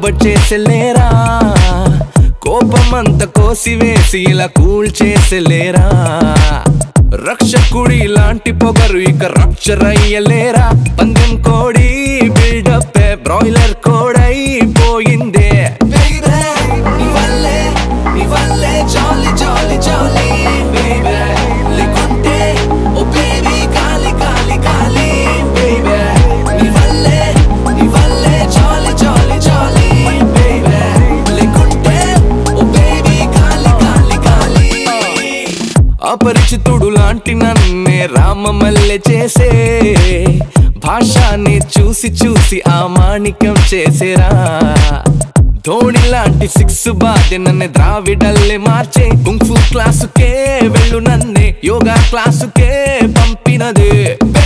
Forward చేసేలేరా కోపమంత కోసివేసి ఇలా cool చేసేలేరా రక్షకుడి లాంటి పొగరు ఇక రప్చర్ అయ్యలేరా పందెం కోడి బిల్డప్ బ్రాయిలర్ కోడైపోయిందే Baby, నీ వల్లే, నీ వల్లే jolly, jolly, jolly, baby. లేకుంటే, oh baby, గాలి, గాలి, గాలి, baby. నీ వల్లే, నీ వల్లే jolly, jolly, jolly, baby. లేకుంటే, oh baby, గాలి, గాలి, గాలి. అపరిచితుడు లాంటి నన్నే రామమల్లె చేసే భాషాన్ని చూసి చూసి ఆ మాణిక్యం చేసేరా ధోని లాంటి సిక్స్ బాధి నన్ను ద్రావిడల్లే మార్చే కుంఫు క్లాసుకే వెళ్ళు నన్నే యోగా క్లాసుకే పంపినదే